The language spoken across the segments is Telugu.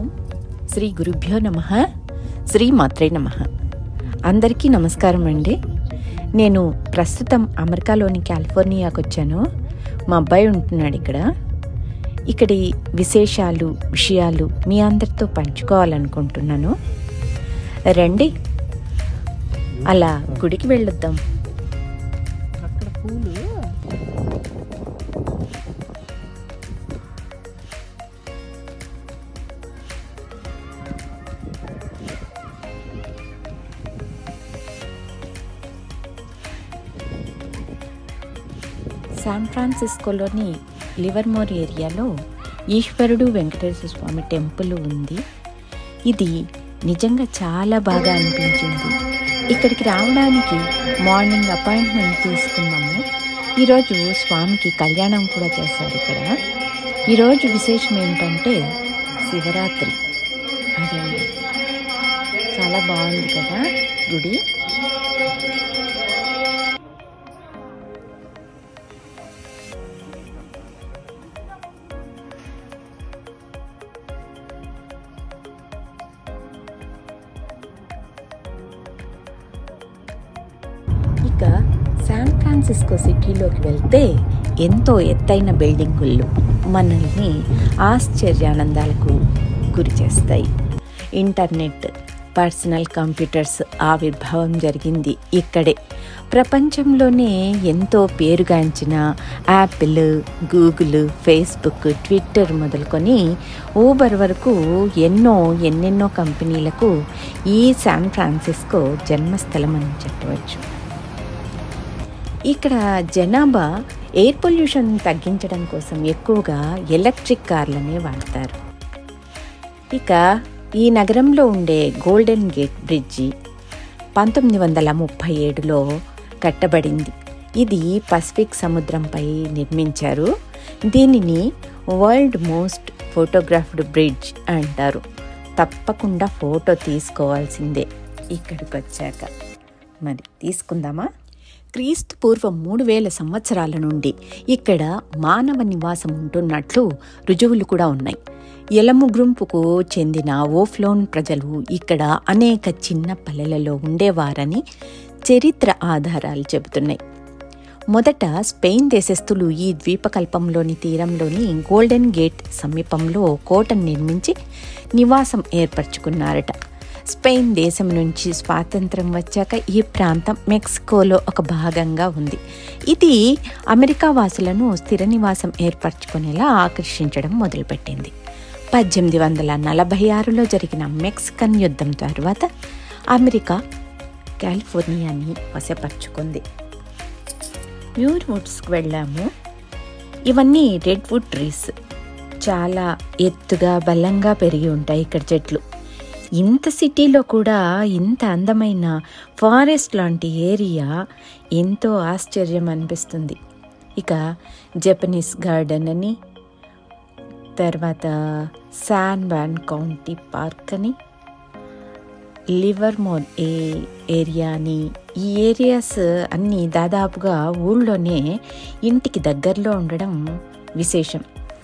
శ్రీ గురుభ్యో నమ శ్రీ మాత్రే నమ అందరికీ నమస్కారం అండి నేను ప్రస్తుతం అమెరికాలోని కాలిఫోర్నియాకి వచ్చాను మా అబ్బాయి ఉంటున్నాడు ఇక్కడ ఇక్కడి విశేషాలు విషయాలు మీ అందరితో పంచుకోవాలనుకుంటున్నాను రండి అలా గుడికి వెళ్ళొద్దాం అక్కడ పూలు శాన్ ఫ్రాన్సిస్కోలోని లివర్మోర్ ఏరియాలో ఈశ్వరుడు వెంకటేశ్వర స్వామి టెంపుల్ ఉంది ఇది నిజంగా చాలా బాగా అనిపించింది ఇక్కడికి రావడానికి మార్నింగ్ అపాయింట్మెంట్ తీసుకున్నాము ఈరోజు స్వామికి కళ్యాణం కూడా చేశారు ఇక్కడ ఈరోజు విశేషం ఏంటంటే శివరాత్రి అదండి చాలా బాగుంది కదా గుడి ఇక శాన్ ఫ్రాన్సిస్కో సిటీలోకి వెళ్తే ఎంతో ఎత్తైన బిల్డింగులు మనల్ని ఆశ్చర్యానందాలకు గురి చేస్తాయి ఇంటర్నెట్ పర్సనల్ కంప్యూటర్స్ ఆవిర్భావం జరిగింది ఇక్కడే ప్రపంచంలోనే ఎంతో పేరుగాంచిన యాపిల్ గూగుల్ ఫేస్బుక్ ట్విట్టర్ మొదలుకొని ఊబర్ వరకు ఎన్నో ఎన్నెన్నో కంపెనీలకు ఈ శాన్ ఫ్రాన్సిస్కో జన్మస్థలం అని చెప్పవచ్చు ఇక్కడ జనాభా ఎయిర్ పొల్యూషన్ తగ్గించడం కోసం ఎక్కువగా ఎలక్ట్రిక్ కార్లనే వాడతారు ఇక ఈ నగరంలో ఉండే గోల్డెన్ గేట్ బ్రిడ్జి పంతొమ్మిది వందల ముప్పై ఏడులో కట్టబడింది ఇది పసిఫిక్ సముద్రంపై నిర్మించారు దీనిని వరల్డ్ మోస్ట్ ఫోటోగ్రాఫ్డ్ బ్రిడ్జ్ అంటారు తప్పకుండా ఫోటో తీసుకోవాల్సిందే ఇక్కడికి వచ్చాక మరి తీసుకుందామా క్రీస్తు పూర్వం మూడు వేల సంవత్సరాల నుండి ఇక్కడ మానవ నివాసం ఉంటున్నట్లు రుజువులు కూడా ఉన్నాయి ఎలముగ్రుంపుకు చెందిన ఓఫ్లోన్ ప్రజలు ఇక్కడ అనేక చిన్న పల్లెలలో ఉండేవారని చరిత్ర ఆధారాలు చెబుతున్నాయి మొదట స్పెయిన్ దేశస్థులు ఈ ద్వీపకల్పంలోని తీరంలోని గోల్డెన్ గేట్ సమీపంలో కోటను నిర్మించి నివాసం ఏర్పరచుకున్నారట స్పెయిన్ దేశం నుంచి స్వాతంత్రం వచ్చాక ఈ ప్రాంతం మెక్సికోలో ఒక భాగంగా ఉంది ఇది అమెరికా వాసులను స్థిర నివాసం ఏర్పరచుకునేలా ఆకర్షించడం మొదలుపెట్టింది పద్దెనిమిది వందల నలభై ఆరులో జరిగిన మెక్సికన్ యుద్ధం తర్వాత అమెరికా కాలిఫోర్నియాని వశపరుచుకుంది ప్యూర్ వుడ్స్కి వెళ్ళాము ఇవన్నీ రెడ్ వుడ్ ట్రీస్ చాలా ఎత్తుగా బలంగా పెరిగి ఉంటాయి ఇక్కడ చెట్లు ఇంత సిటీలో కూడా ఇంత అందమైన ఫారెస్ట్ లాంటి ఏరియా ఎంతో ఆశ్చర్యం అనిపిస్తుంది ఇక జపనీస్ గార్డెన్ అని తర్వాత శాన్ వాన్ కౌంటీ పార్క్ అని లివర్మోర్ ఏ ఏరియా అని ఈ ఏరియాస్ అన్నీ దాదాపుగా ఊళ్ళోనే ఇంటికి దగ్గరలో ఉండడం విశేషం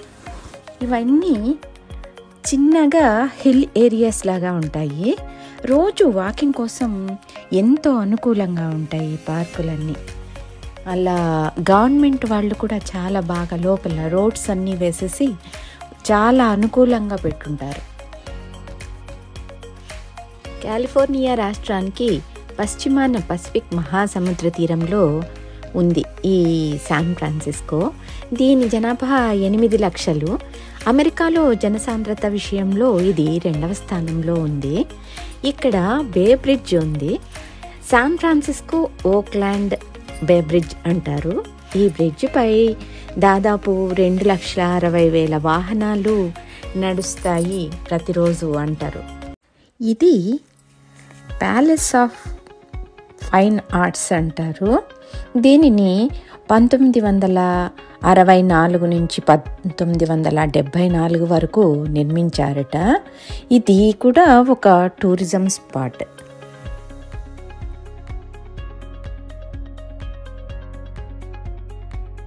ఇవన్నీ చిన్నగా హిల్ ఏరియాస్ లాగా ఉంటాయి రోజు వాకింగ్ కోసం ఎంతో అనుకూలంగా ఉంటాయి ఈ పార్కులన్నీ అలా గవర్నమెంట్ వాళ్ళు కూడా చాలా బాగా లోపల రోడ్స్ అన్నీ వేసేసి చాలా అనుకూలంగా పెట్టుంటారు కాలిఫోర్నియా రాష్ట్రానికి పశ్చిమాన పసిఫిక్ మహాసముద్ర తీరంలో ఉంది ఈ శాన్ ఫ్రాన్సిస్కో దీని జనాభా ఎనిమిది లక్షలు అమెరికాలో జనసాంద్రత విషయంలో ఇది రెండవ స్థానంలో ఉంది ఇక్కడ బే బ్రిడ్జ్ ఉంది San Francisco Oakland bay bridge అంటారు ఈ బ్రిడ్జిపై దాదాపు రెండు లక్షల అరవై వేల వాహనాలు నడుస్తాయి ప్రతిరోజు అంటారు ఇది ప్యాలెస్ ఆఫ్ ఫైన్ ఆర్ట్స్ అంటారు దీనిని పంతొమ్మిది వందల అరవై నాలుగు నుంచి పంతొమ్మిది వందల డెబ్భై నాలుగు వరకు నిర్మించారట ఇది కూడా ఒక tourism spot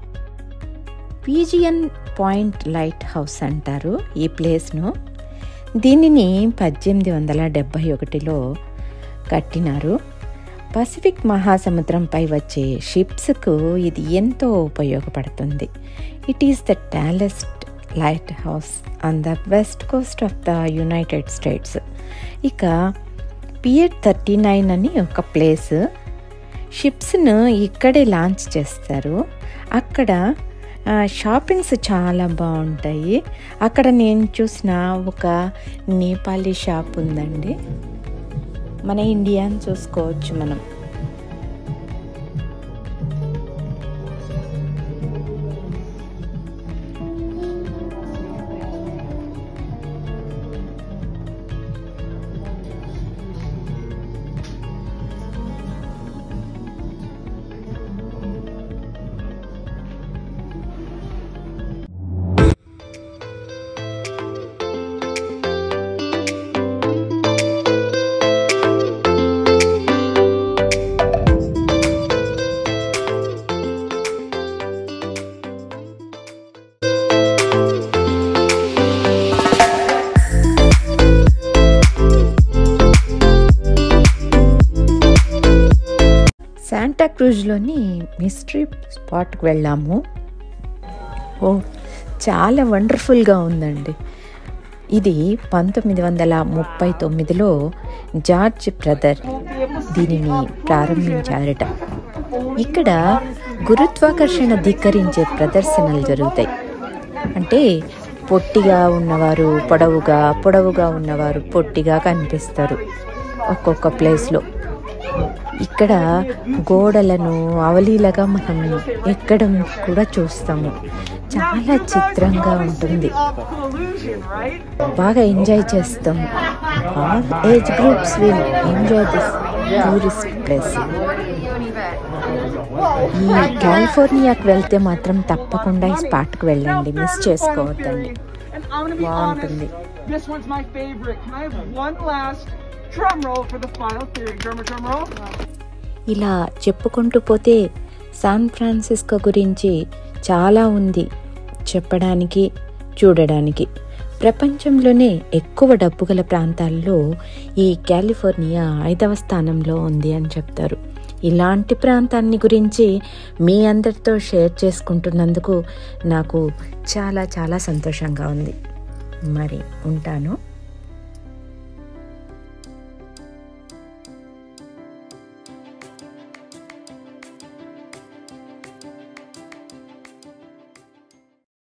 pigeon point light house అంటారు ఈ ప్లేస్ను దీనిని పద్దెనిమిది వందల డెబ్భై ఒకటిలో కట్టినారు పసిఫిక్ మహాసముద్రంపై వచ్చే షిప్స్కు ఇది ఎంతో ఉపయోగపడుతుంది it is the tallest light house on the west coast of the United States ఇక పియర్ థర్టీ నైన్ అని ఒక ప్లేస్ షిప్స్ను ఇక్కడే లాంచ్ చేస్తారు అక్కడ ఆ, షాపింగ్స్ చాలా బాగుంటాయి అక్కడ నేను చూసిన ఒక నేపాలీ షాప్ ఉందండి మన ఇండియాని చూసుకోవచ్చు మనం శాంటా క్రూజ్లోని మిస్టరీ స్పాట్కి వెళ్ళాము ఓ చాలా వండర్ఫుల్గా ఉందండి ఇది పంతొమ్మిది వందల ముప్పై తొమ్మిదిలో జార్జ్ బ్రదర్ దీనిని ప్రారంభించారట ఇక్కడ గురుత్వాకర్షణ ధిక్కరించే ప్రదర్శనలు జరుగుతాయి అంటే పొట్టిగా ఉన్నవారు పొడవుగా పొడవుగా ఉన్నవారు పొట్టిగా కనిపిస్తారు ఒక్కొక్క ప్లేస్లో ఇక్కడ గోడలను అవలీలగా మనం ఎక్కడం కూడా చూస్తాము చాలా చిత్రంగా ఉంటుంది బాగా ఎంజాయ్ చేస్తాం all age groups will enjoy this tourist place ఈ కాలిఫోర్నియాకి వెళ్తే మాత్రం తప్పకుండా ఈ స్పాట్కి వెళ్ళండి మిస్ చేసుకోవద్దండి And I'm gonna be బాగుంటుంది honest, this one's my favorite. Can I have one last drum roll for the final theory? Drum, drum roll. ఇలా చెప్పుకుంటూ పోతే శాన్ ఫ్రాన్సిస్కో గురించి చాలా ఉంది చెప్పడానికి చూడడానికి ప్రపంచంలోనే ఎక్కువ డబ్బు గల ప్రాంతాల్లో ఈ కాలిఫోర్నియా ఐదవ స్థానంలో ఉంది అని చెప్తారు ఇలాంటి ప్రాంతాన్ని గురించి మీ అందరితో షేర్ చేసుకుంటున్నందుకు నాకు చాలా చాలా సంతోషంగా ఉంది మరి ఉంటాను